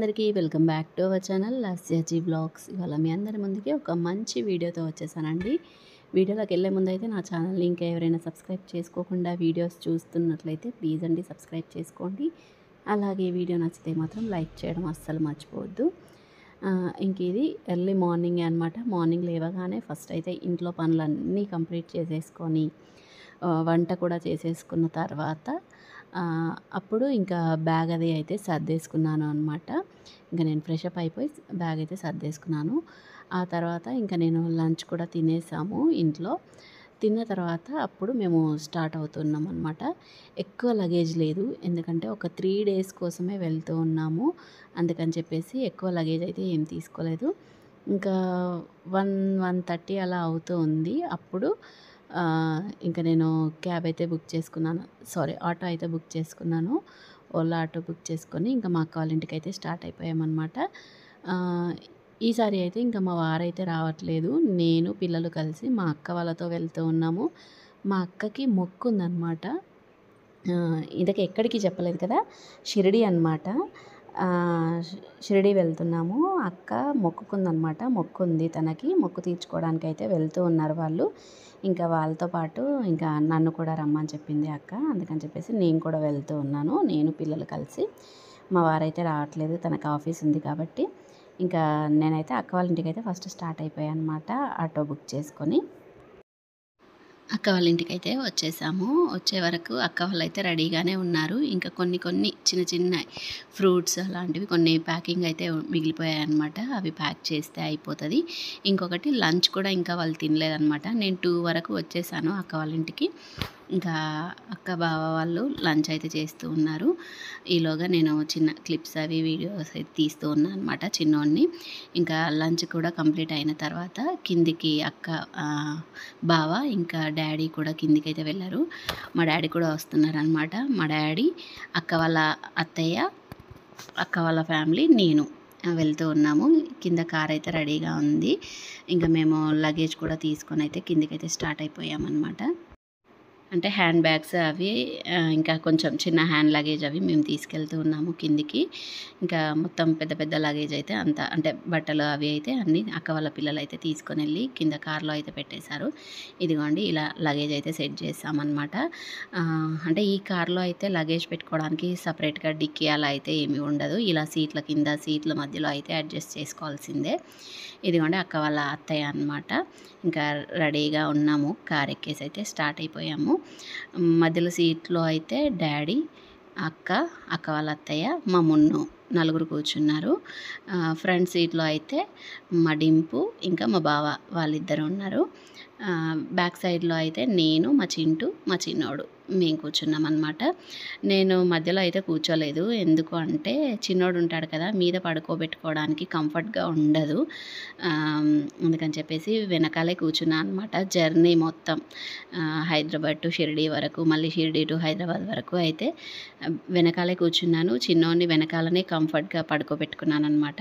అందరికీ welcome back to our channel Lasya ji blogs ఇవాళ మీ అందరి ముందుకి ఒక మంచి వీడియోతో వచ్చేసానండి వీడియోలోకి వెళ్ళే ముందు అయితే నా ఛానల్ని ఇంకా ఎవరైనా సబ్స్క్రైబ్ చేసుకోకుండా వీడియోస్ చూస్తున్నట్లయితే ప్లీజ్ అండి సబ్స్క్రైబ్ చేసుకోండి అలాగే వీడియో నచ్చితే మాత్రం లైక్ చేయడం అస్సలు మర్చిపోవద్దు ఆ, ఇంక ఇది ఎర్లీ మార్నింగ్ అనమాట మార్నింగ్ లేవగానే ఫస్ట్ అయితే ఇంట్లో పనులన్నీ కంప్లీట్ చేసేసుకొని ఆ, వంట కూడా చేసేసుకున్న తర్వాత ఆ, అప్పుడు ఇంకా బ్యాగ్ అది అయితే సర్దేసుకున్నాను అనమాట ఇంకా నేను ఫ్రెష్ అప్ అయిపోయి బ్యాగ్ అయితే సర్దేసుకున్నాను ఆ తర్వాత ఇంకా నేను లంచ్ కూడా తినేసాము ఇంట్లో తిన్న తర్వాత అప్పుడు మేము స్టార్ట్ అవుతున్నాం అనమాట ఎక్కువ లగేజ్ లేదు ఎందుకంటే ఒక త్రీ డేస్ కోసమే వెళ్తూ ఉన్నాము అందుకని చెప్పేసి ఎక్కువ లగేజ్ అయితే ఏం తీసుకోలేదు ఇంకా వన్ వన్ థర్టీ అలా అవుతూ ఉంది అప్పుడు ఆ, ఇంకా నేను క్యాబ్ అయితే బుక్ చేసుకున్నాను సారీ ఆటో అయితే బుక్ చేసుకున్నాను ఓలా ఆటో బుక్ చేసుకొని ఇంకా మా అక్క వాళ్ళ ఇంటికి అయితే స్టార్ట్ అయిపోయామన్నమాట ఆ, ఈసారి అయితే ఇంకా మా వారైతే రావట్లేదు నేను పిల్లలు కలిసి మా అక్క వాళ్ళతో వెళ్తూ ఉన్నాము మా అక్కకి మొక్కు ఉందన్నమాట ఆ, ఇంతకు ఎక్కడికి చెప్పలేదు కదా షిరిడి అనమాట షిరిడి వెళ్తున్నాము అక్క మొక్కుకుందనమాట మొక్కు ఉంది తనకి మొక్కు తీర్చుకోవడానికి అయితే వెళ్తూ ఉన్నారు వాళ్ళు ఇంకా వాళ్ళతో పాటు ఇంకా నన్ను కూడా రమ్మని చెప్పింది అక్క అందుకని చెప్పేసి నేను కూడా వెళ్తూ ఉన్నాను నేను పిల్లలు కలిసి మా వారైతే రావట్లేదు తనకు ఆఫీస్ ఉంది కాబట్టి ఇంకా నేనైతే అక్క వాళ్ళ ఇంటికి అయితే ఫస్ట్ స్టార్ట్ అయిపోయాను అనమాట ఆటో బుక్ చేసుకొని అక్క వాళ్ళ ఇంటికి అయితే వచ్చేసాము వచ్చే వరకు అక్క వాళ్ళు అయితే రెడీగానే ఉన్నారు ఇంకా కొన్ని కొన్ని చిన్న చిన్న ఫ్రూట్స్ అలాంటివి కొన్ని ప్యాకింగ్ అయితే మిగిలిపోయాయి అనమాట అవి ప్యాక్ చేస్తే అయిపోతుంది ఇంకొకటి లంచ్ కూడా ఇంకా వాళ్ళు తినలేదన్నమాట నేను టూ వరకు వచ్చేసాను అక్క వాళ్ళ ఇంటికి ఇంకా అక్క బావ వాళ్ళు లంచ్ అయితే చేస్తూ ఉన్నారు ఈలోగా నేను చిన్న క్లిప్స్ అవి వీడియోస్ అయితే తీస్తూ ఉన్నాను అనమాట చిన్నోడిని ఇంకా లంచ్ కూడా కంప్లీట్ అయిన తర్వాత కిందికి అక్క ఆ, బావ ఇంకా డాడీ కూడా కిందికి అయితే వెళ్ళారు మా డాడీ కూడా వస్తున్నారు అనమాట మా డాడీ అక్క వాళ్ళ అత్తయ్య అక్క వాళ్ళ ఫ్యామిలీ నేను ఆ, వెళ్తూ ఉన్నాము కింద కార్ అయితే రెడీగా ఉంది ఇంకా మేము లగేజ్ కూడా తీసుకొని అయితే కిందికైతే స్టార్ట్ అయిపోయామన్నమాట అంటే హ్యాండ్ బ్యాగ్స్ అవి ఆ, ఇంకా కొంచెం చిన్న హ్యాండ్ లగేజ్ అవి మేము తీసుకెళ్తూ ఉన్నాము కిందికి ఇంకా మొత్తం పెద్ద పెద్ద లగేజ్ అయితే అంత అంటే బట్టలు అవి అయితే అన్నీ అక్క వాళ్ళ పిల్లలు అయితే తీసుకొని వెళ్ళి కింద కార్లో అయితే పెట్టేశారు ఇదిగోండి ఇలా లగేజ్ అయితే సెట్ చేసామన్నమాట ఆ, అంటే ఈ కార్లో అయితే లగేజ్ పెట్టుకోవడానికి సపరేట్గా డిక్కీ అలా అయితే ఏమీ ఉండదు ఇలా సీట్ల కింద సీట్ల మధ్యలో అయితే అడ్జస్ట్ చేసుకోవాల్సిందే ఇదిగోండి అక్క వాళ్ళ అత్తయ్య అనమాట ఇంకా రెడీగా ఉన్నాము కార్ ఎక్కేసి అయితే స్టార్ట్ అయిపోయాము మధ్యలో సీట్లో అయితే డాడీ అక్క అక్క వాళ్ళ అత్తయ్య మా మున్ను నలుగురు కూర్చున్నారు ఫ్రంట్ సీట్లో అయితే మా డింపు ఇంకా మా బావ వాళ్ళిద్దరు ఉన్నారు ఆ, బ్యాక్ సైడ్లో అయితే నేను మా చింటూ మా చిన్నోడు మేము కూర్చున్నాం అనమాట నేను మధ్యలో అయితే కూర్చోలేదు ఎందుకు అంటే చిన్నోడు ఉంటాడు కదా మీద పడుకోబెట్టుకోవడానికి కంఫర్ట్గా ఉండదు ఆ, అందుకని చెప్పేసి వెనకాలే కూర్చున్నా అనమాట జర్నీ మొత్తం ఆ, హైదరాబాద్ టు షిరిడి వరకు మళ్ళీ షిరిడి టు హైదరాబాద్ వరకు అయితే ఆ, వెనకాలే కూర్చున్నాను చిన్నోడిని వెనకాలనే కంఫర్ట్గా పడుకోబెట్టుకున్నాను అనమాట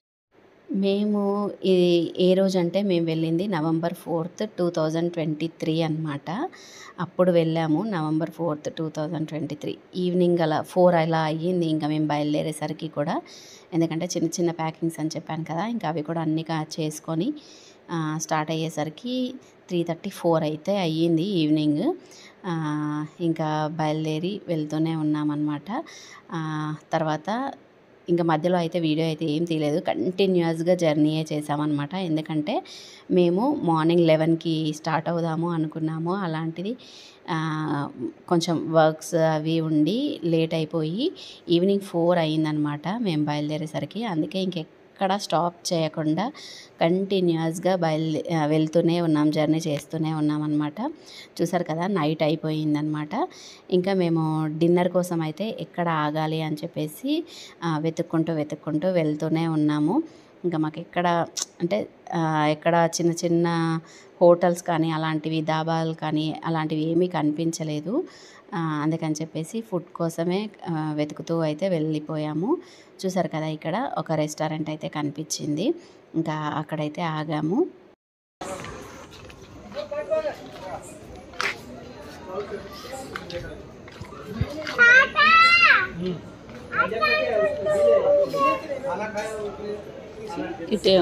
మేము ఇది ఏ రోజు అంటే మేము వెళ్ళింది November fourth two thousand twenty three అనమాట అప్పుడు వెళ్ళాము November fourth two thousand twenty three evening అలా ఫోర్ అలా అయ్యింది ఇంకా మేము బయలుదేరేసరికి కూడా ఎందుకంటే చిన్న చిన్న ప్యాకింగ్స్ అని చెప్పాను కదా ఇంకా అవి కూడా అన్ని కా- చేసుకొని ఆ, స్టార్ట్ అయ్యేసరికి త్రీ థర్టీ ఫోర్ అయితే అయ్యింది ఈవినింగ్ ఆ, ఇంకా బయలుదేరి వెళ్తూనే ఉన్నామన్నమాట ఆ, తర్వాత ఇంకా మధ్యలో అయితే వీడియో అయితే ఏం తీయలేదు కంటిన్యూస్గా జర్నీయే చేసామన్నమాట ఎందుకంటే మేము మార్నింగ్ లెవెన్కి స్టార్ట్ అవుదాము అనుకున్నాము అలాంటిది ఆ, కొంచెం వర్క్స్ అవి ఉండి లేట్ అయిపోయి ఈవినింగ్ ఫోర్ అయిందనమాట మేము బయలుదేరేసరికి అందుకే ఇంకెక్కడ స్టాప్ చేయకుండా కంటిన్యూస్గా బయలు ఆ, వెళ్తూనే ఉన్నాం జర్నీ చేస్తూనే ఉన్నాం అనమాట చూసారు కదా నైట్ అయిపోయిందనమాట ఇంకా మేము డిన్నర్ కోసం అయితే ఎక్కడ ఆగాలి అని చెప్పేసి ఆ, వెతుక్కుంటూ వెతుక్కుంటూ వెళ్తూనే ఉన్నాము ఇంకా మాకు ఎక్కడ అంటే ఆ, ఎక్కడ చిన్న చిన్న హోటల్స్ కానీ అలాంటివి దాబాలు కానీ అలాంటివి ఏమీ కనిపించలేదు ఆ, అందుకని చెప్పేసి ఫుడ్ కోసమే ఆ, వెతుకుతూ అయితే వెళ్ళిపోయాము చూసారు కదా ఇక్కడ ఒక రెస్టారెంట్ అయితే కనిపించింది ఇంకా అక్కడైతే ఆగాము ఇటే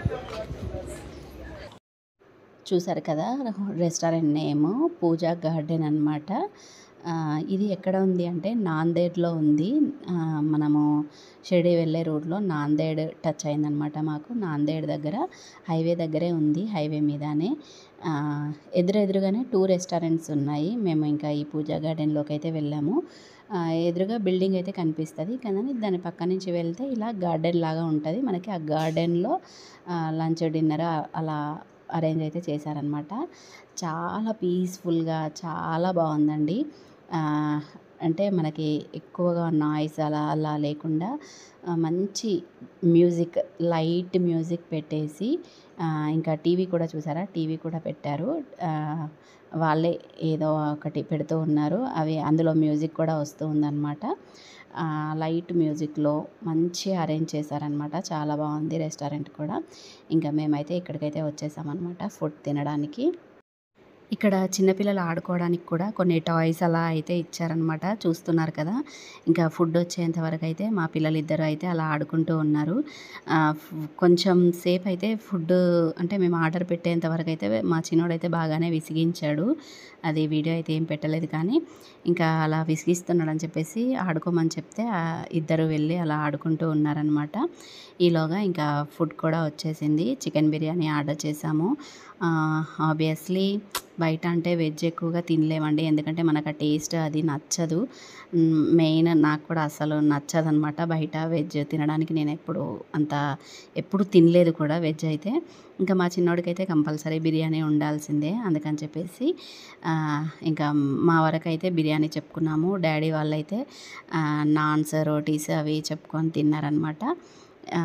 చూసారు కదా రెస్టారెంట్ నేమ్ పూజా గార్డెన్ అనమాట ఇది ఎక్కడ ఉంది అంటే నాందేడ్లో ఉంది ఆ, మనము షిరిడి వెళ్ళే రూట్లో నాందేడ్ టచ్ అయిందనమాట మాకు నాందేడ్ దగ్గర హైవే దగ్గరే ఉంది హైవే మీదనే ఆ, ఎదురెదురుగానే టూ రెస్టారెంట్స్ ఉన్నాయి మేము ఇంకా ఈ పూజా గార్డెన్లోకి అయితే వెళ్ళాము ఆ, ఎదురుగా బిల్డింగ్ అయితే కనిపిస్తుంది కానీ దాని పక్క నుంచి వెళ్తే ఇలా గార్డెన్ లాగా ఉంటుంది మనకి ఆ గార్డెన్లో లంచ్ డిన్నర్ అలా అరేంజ్ అయితే చేశారనమాట చాలా పీస్ఫుల్గా చాలా బాగుందండి ఆ, అంటే మనకి ఎక్కువగా నాయిస్ అలా అలా లేకుండా ఆ, మంచి మ్యూజిక్ లైట్ మ్యూజిక్ పెట్టేసి ఆ, ఇంకా టీవీ కూడా చూసారా టీవీ కూడా పెట్టారు ఆ, వాళ్ళే ఏదో ఒకటి పెడుతూ ఉన్నారు అవి అందులో మ్యూజిక్ కూడా వస్తూ ఉందన్నమాట ఆ, లైట్ మ్యూజిక్లో మంచిగా అరేంజ్ చేశారనమాట చాలా బాగుంది రెస్టారెంట్ కూడా ఇంకా మేమైతే ఇక్కడికైతే వచ్చేసామన్నమాట ఫుడ్ తినడానికి ఇక్కడ చిన్నపిల్లలు ఆడుకోవడానికి కూడా కొన్ని టాయ్స్ అలా అయితే ఇచ్చారనమాట చూస్తున్నారు కదా ఇంకా ఫుడ్ వచ్చేంత వరకు అయితే మా పిల్లలు ఇద్దరు అయితే అలా ఆడుకుంటూ ఉన్నారు ఆ, ఫ్- కొంచెం సేపు అయితే ఫుడ్ అంటే మేము ఆర్డర్ పెట్టేంత వరకు అయితే మా చిన్నోడైతే బాగానే విసిగించాడు అది వీడియో అయితే ఏం పెట్టలేదు కానీ ఇంకా అలా విసిగిస్తున్నాడు అని చెప్పేసి ఆడుకోమని చెప్తే ఆ ఇద్దరు వెళ్ళి అలా ఆడుకుంటూ ఉన్నారనమాట ఈలోగా ఇంకా ఫుడ్ కూడా వచ్చేసింది చికెన్ బిర్యానీ ఆర్డర్ చేసాము ఆబ్వియస్లీ బయట అంటే వెజ్ ఎక్కువగా తినలేమండి ఎందుకంటే మనకు ఆ టేస్ట్ అది నచ్చదు మెయిన్ నాకు కూడా అసలు నచ్చదు అనమాట బయట వెజ్ తినడానికి నేను ఎప్పుడు అంత ఎప్పుడు తినలేదు కూడా వెజ్ అయితే ఇంకా మా చిన్నోడికి అయితే కంపల్సరీ బిర్యానీ ఉండాల్సిందే అందుకని చెప్పేసి ఆ, ఇంకా మా వరకు అయితే బిర్యానీ చెప్పుకున్నాము డాడీ వాళ్ళైతే ఆ, నాన్స్ రోటీస్ అవి చెప్పుకొని తిన్నారనమాట ఆ,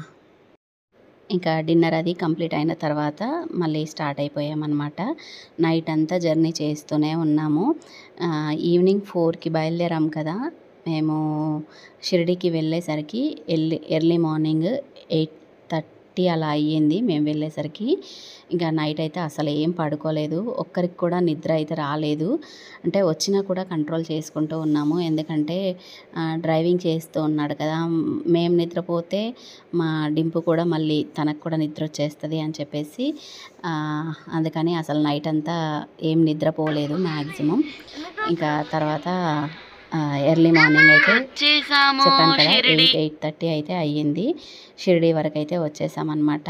ఇంకా డిన్నర్ అది కంప్లీట్ అయిన తర్వాత మళ్ళీ స్టార్ట్ అయిపోయామన్నమాట నైట్ అంతా జర్నీ చేస్తూనే ఉన్నాము ఆ, ఈవినింగ్ ఫోర్కి బయలుదేరాం కదా మేము షిరిడీకి వెళ్ళేసరికి early early morning eight thirty అలా అయ్యింది మేము వెళ్ళేసరికి ఇంకా నైట్ అయితే అసలు ఏం పడుకోలేదు ఒక్కరికి కూడా నిద్ర అయితే రాలేదు అంటే వచ్చినా కూడా కంట్రోల్ చేసుకుంటూ ఉన్నాము ఎందుకంటే ఆ, డ్రైవింగ్ చేస్తూ ఉన్నాడు కదా మేము నిద్రపోతే మా డింపు కూడా మళ్ళీ తనకు కూడా నిద్ర వచ్చేస్తుంది అని చెప్పేసి ఆ, అందుకని అసలు నైట్ అంతా ఏం నిద్రపోలేదు మ్యాక్సిమం ఇంకా తర్వాత ఎర్లీ మార్నింగ్ అయితే చెప్పాను కదా ఎయిట్ ఎయిట్ థర్టీ అయితే అయ్యింది షిరిడి వరకు అయితే వచ్చేసామన్నమాట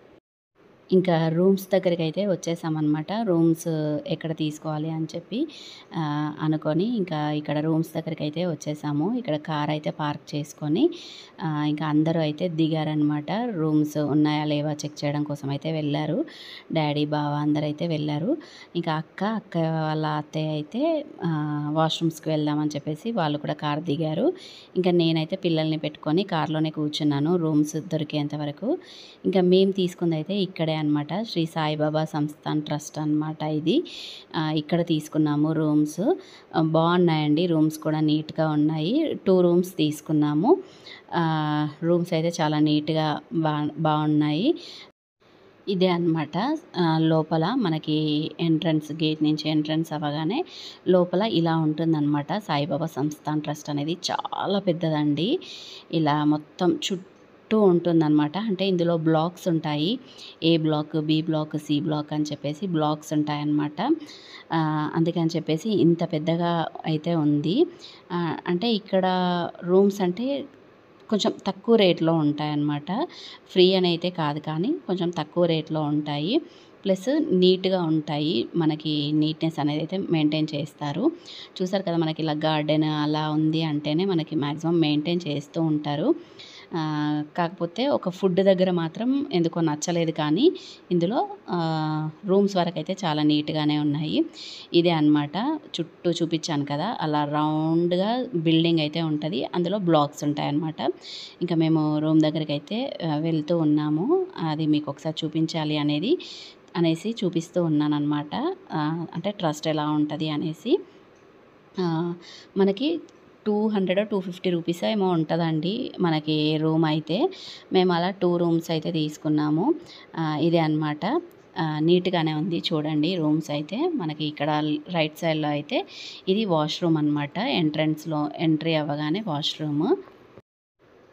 ఇంకా రూమ్స్ దగ్గరికి అయితే వచ్చేసామన్నమాట రూమ్స్ ఎక్కడ తీసుకోవాలి అని చెప్పి ఆ, అనుకొని ఇంకా ఇక్కడ రూమ్స్ దగ్గరికి అయితే వచ్చేసాము ఇక్కడ కార్ అయితే పార్క్ చేసుకొని ఆ, ఇంకా అందరూ అయితే దిగారనమాట రూమ్స్ ఉన్నాయా లేవా చెక్ చేయడం కోసం అయితే వెళ్ళారు డాడీ బావ అందరూ అయితే వెళ్ళారు ఇంకా అక్క అక్క వాళ్ళ అత్తయ్య అయితే ఆ, వాష్రూమ్స్కి వెళ్దామని చెప్పేసి వాళ్ళు కూడా కార్ దిగారు ఇంకా నేనైతే పిల్లల్ని పెట్టుకొని కార్లోనే కూర్చున్నాను రూమ్స్ దొరికేంత వరకు ఇంకా మేము తీసుకుంది అయితే ఇక్కడే అనమాట శ్రీ సాయిబాబా సంస్థాన్ ట్రస్ట్ అనమాట ఇది ఆ, ఇక్కడ తీసుకున్నాము రూమ్స్ ఆ, బాగున్నాయండి రూమ్స్ కూడా నీట్గా ఉన్నాయి టూ రూమ్స్ తీసుకున్నాము రూమ్స్ అయితే చాలా నీట్గా బా బాగున్నాయి ఇదే అనమాట లోపల మనకి ఎంట్రన్స్ గేట్ నుంచి ఎంట్రన్స్ అవ్వగానే లోపల ఇలా ఉంటుందన్నమాట సాయిబాబా సంస్థాన్ ట్రస్ట్ అనేది చాలా పెద్దదండి ఇలా మొత్తం చుట్టూ ఉంటుందన్నమాట అంటే ఇందులో బ్లాక్స్ ఉంటాయి A block B block C block అని చెప్పేసి బ్లాక్స్ ఉంటాయన్నమాట ఆ, అందుకని చెప్పేసి ఇంత పెద్దగా అయితే ఉంది ఆ, అంటే ఇక్కడ రూమ్స్ అంటే కొంచెం తక్కువ రేట్లో ఉంటాయన్నమాట ఫ్రీ అని అయితే కాదు కానీ కొంచెం తక్కువ రేట్లో ఉంటాయి ప్లస్ నీట్గా ఉంటాయి మనకి నీట్నెస్ అనేది అయితే మెయింటైన్ చేస్తారు చూసారు కదా మనకి ఇలా గార్డెన్ అలా ఉంది అంటేనే మనకి మ్యాక్సిమం మెయింటైన్ చేస్తూ ఉంటారు ఆ, కాకపోతే ఒక ఫుడ్ దగ్గర మాత్రం ఎందుకో నచ్చలేదు కానీ ఇందులో రూమ్స్ వరకు అయితే చాలా నీట్గానే ఉన్నాయి ఇదే అన్నమాట చుట్టూ చూపించాను కదా అలా రౌండ్గా బిల్డింగ్ అయితే ఉంటుంది అందులో బ్లాక్స్ ఉంటాయన్నమాట ఇంకా మేము రూమ్ దగ్గరికి అయితే ఆ, వెళ్తూ ఉన్నాము అది మీకు ఒకసారి చూపించాలి అనేది అనేసి చూపిస్తూ ఉన్నాను అనమాట అంటే ట్రస్ట్ ఎలా ఉంటుంది అనేసి ఆ, మనకి two hundred two fifty rupees ఏమో ఉంటుందండి మనకి రూమ్ అయితే మేము అలా టూ రూమ్స్ అయితే తీసుకున్నాము ఆ, ఇదే అనమాట నీట్గానే ఉంది చూడండి రూమ్స్ అయితే మనకి ఇక్కడ రైట్ సైడ్లో అయితే ఇది వాష్రూమ్ అనమాట ఎంట్రన్స్లో ఎంట్రీ అవ్వగానే వాష్రూమ్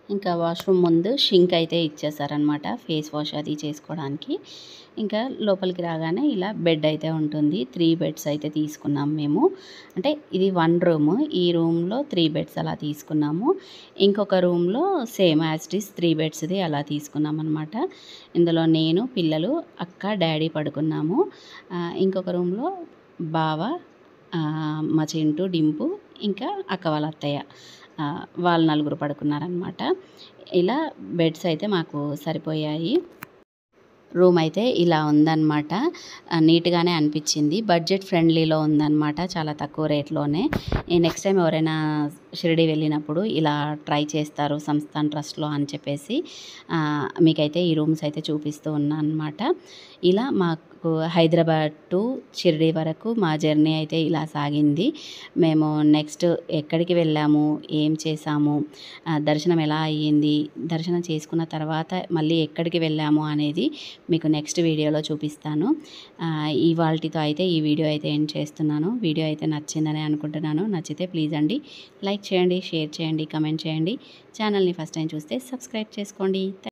ఇంకా వాష్రూమ్ ముందు షింక్ అయితే ఇచ్చేసారనమాట ఫేస్ వాష్ అది చేసుకోవడానికి ఇంకా లోపలికి రాగానే ఇలా బెడ్ అయితే ఉంటుంది త్రీ బెడ్స్ అయితే తీసుకున్నాం మేము అంటే ఇది వన్ రూమ్ ఈ రూమ్లో త్రీ బెడ్స్ అలా తీసుకున్నాము ఇంకొక రూమ్లో సేమ్ యాస్టిస్ త్రీ బెడ్స్ది అలా తీసుకున్నాం అనమాట ఇందులో నేను పిల్లలు అక్క డాడీ పడుకున్నాము ఆ, ఇంకొక రూమ్లో బావ ఆ, మా చింటూ డింపు ఇంకా అక్క వాళ్ళ అత్తయ్య ఆ, వాళ్ళు నలుగురు పడుకున్నారనమాట ఇలా బెడ్స్ అయితే మాకు సరిపోయాయి రూమ్ అయితే ఇలా ఉందన్నమాట ఆ, నీట్గానే అనిపించింది బడ్జెట్ ఫ్రెండ్లీలో ఉందన్నమాట చాలా తక్కువ రేట్లోనే నెక్స్ట్ టైం ఎవరైనా షిరిడి వెళ్ళినప్పుడు ఇలా ట్రై చేస్తారు సంస్థాన్ ట్రస్ట్లో అని చెప్పేసి ఆ, మీకైతే ఈ రూమ్స్ అయితే చూపిస్తూ ఉన్నాను అనమాట ఇలా మాకు హైదరాబాద్ టు షిరిడి వరకు మా జర్నీ అయితే ఇలా సాగింది మేము నెక్స్ట్ ఎక్కడికి వెళ్ళాము ఏం చేసాము ఆ, దర్శనం ఎలా అయ్యింది దర్శనం చేసుకున్న తర్వాత మళ్ళీ ఎక్కడికి వెళ్ళాము అనేది మీకు నెక్స్ట్ వీడియోలో చూపిస్తాను ఇవాళతో అయితే ఈ వీడియో అయితే ఎండ్ చేస్తున్నాను వీడియో అయితే నచ్చిందని అనుకుంటున్నాను నచ్చితే ప్లీజ్ అండి లైక్ చేయండి షేర్ చేయండి కమెంట్ చేయండి ఛానల్ని ఫస్ట్ టైం చూస్తే సబ్స్క్రైబ్ చేసుకోండి